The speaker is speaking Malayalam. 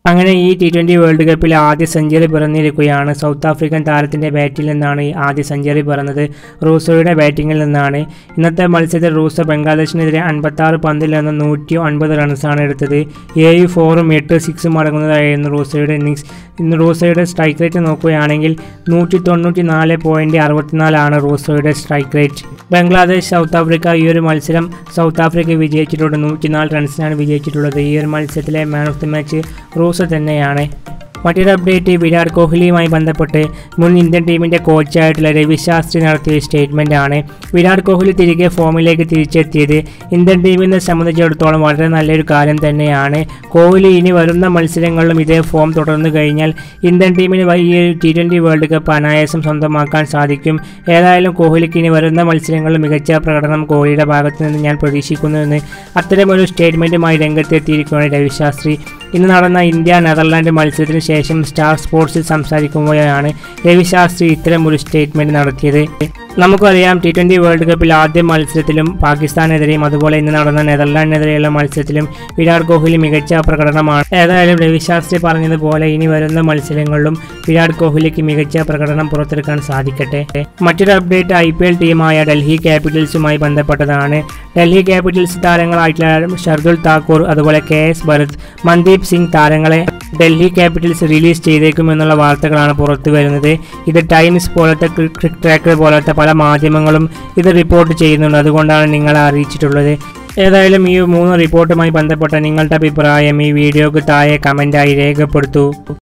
അങ്ങനെ ഈ ടി ട്വൻ്റി വേൾഡ് കപ്പിൽ ആദ്യ സെഞ്ചുറി പിറന്നിരിക്കുകയാണ് സൗത്ത് ആഫ്രിക്കൻ താരത്തിൻ്റെ ബാറ്റിൽ നിന്നാണ് ഈ ആദ്യ സെഞ്ചുറി പിറന്നത് റൂസോയുടെ ബാറ്റിങ്ങിൽ നിന്നാണ് ഇന്നത്തെ മത്സരത്തിൽ റൂസോ ബംഗ്ലാദേശിനെതിരെ അൻപത്താറ് പന്തിൽ നിന്ന് നൂറ്റി ഒൻപത് റൺസാണ് എടുത്തത് ഏഴ് ഫോറും എട്ട് സിക്സും അടങ്ങുന്നതായിരുന്നു റൂസോയുടെ ഇന്നിങ്സ് ഇന്ന് റൂസോയുടെ സ്ട്രൈക്ക് റേറ്റ് നോക്കുകയാണെങ്കിൽ നൂറ്റി തൊണ്ണൂറ്റി നാല് പോയിൻറ്റ് അറുപത്തിനാലാണ് റൂസോയുടെ strike rate Bangladesh South Africa ഈ ഒരു മത്സരം സൗത്ത് ആഫ്രിക്ക വിജയിച്ചിട്ടുണ്ട് നൂറ്റിനാല് റൺസിനാണ് വിജയിച്ചിട്ടുള്ളത് ഈ ഒരു മത്സരത്തിലെ man of the match Rossouw തന്നെയാണ് മറ്റൊരു അപ്ഡേറ്റ് വിരാട് കോഹ്ലിയുമായി ബന്ധപ്പെട്ട് മുൻ ഇന്ത്യൻ ടീമിൻ്റെ കോച്ചായിട്ടുള്ള രവി ശാസ്ത്രി നടത്തിയ സ്റ്റേറ്റ്മെൻ്റ് ആണ് വിരാട് കോഹ്ലി തിരികെ ഫോമിലേക്ക് തിരിച്ചെത്തിയത് ഇന്ത്യൻ ടീമിനെ സംബന്ധിച്ചിടത്തോളം വളരെ നല്ലൊരു കാര്യം തന്നെയാണ് കോഹ്ലി ഇനി വരുന്ന മത്സരങ്ങളിലും ഇതേ ഫോം തുടർന്നു കഴിഞ്ഞാൽ ഇന്ത്യൻ ടീമിന് ഈ ടി ട്വൻ്റി വേൾഡ് കപ്പ് അനായാസം സ്വന്തമാക്കാൻ സാധിക്കും ഏതായാലും കോഹ്ലിക്ക് ഇനി വരുന്ന മത്സരങ്ങളിൽ മികച്ച പ്രകടനം കോഹ്ലിയുടെ ഭാഗത്തു നിന്ന് ഞാൻ പ്രതീക്ഷിക്കുന്നുവെന്ന് അത്തരമൊരു സ്റ്റേറ്റ്മെൻറ്റുമായി രംഗത്തെത്തിയിരിക്കുകയാണ് രവിശാസ്ത്രി ഇന്ന് നടന്ന ഇന്ത്യ നെതർലാൻഡ് മത്സരത്തിന് ശേഷം സ്റ്റാർ സ്പോർട്സിൽ സംസാരിക്കുമ്പോഴാണ് രവിശാസ്ത്രി ഇത്തരം ഒരു സ്റ്റേറ്റ്മെൻറ്റ് നടത്തിയത് നമുക്കറിയാം ടി ട്വൻ്റി വേൾഡ് കപ്പിൽ ആദ്യ മത്സരത്തിലും പാകിസ്ഥാനെതിരെയും അതുപോലെ ഇന്ന് നടന്ന നെതർലാൻഡിനെതിരെയുള്ള മത്സരത്തിലും വിരാട് കോഹ്ലി മികച്ച പ്രകടനമാണ് ഏതായാലും രവിശാസ്ത്രി പറഞ്ഞതുപോലെ ഇനി വരുന്ന മത്സരങ്ങളിലും വിരാട് കോഹ്ലിക്ക് മികച്ച പ്രകടനം പുറത്തെടുക്കാൻ സാധിക്കട്ടെ മറ്റൊരു അപ്ഡേറ്റ് ഐ പി എൽ ടീമായ ഡൽഹി ക്യാപിറ്റൽസുമായി ബന്ധപ്പെട്ടതാണ് ഡൽഹി ക്യാപിറ്റൽസ് താരങ്ങളായിട്ടുള്ള ഷർദുൽ താക്കൂർ അതുപോലെ കെ എസ് ഭരത് മന്ദീപ് സിംഗ് താരങ്ങളെ ഡൽഹി ക്യാപിറ്റൽസ് റിലീസ് ചെയ്തേക്കുമെന്നുള്ള വാർത്തകളാണ് പുറത്തു വരുന്നത് ഇത് ടൈംസ് പോലത്തെ ക്രിക്ക് ട്രാക്കർ പോലത്തെ പല മാധ്യമങ്ങളും ഇത് റിപ്പോർട്ട് ചെയ്യുന്നുണ്ട് അതുകൊണ്ടാണ് നിങ്ങളെ അറിയിച്ചിട്ടുള്ളത് ഏതായാലും ഈ മൂന്ന് റിപ്പോർട്ടുമായി ബന്ധപ്പെട്ട നിങ്ങളുടെ അഭിപ്രായം ഈ വീഡിയോക്ക് താഴെ കമൻറ്റായി രേഖപ്പെടുത്തൂ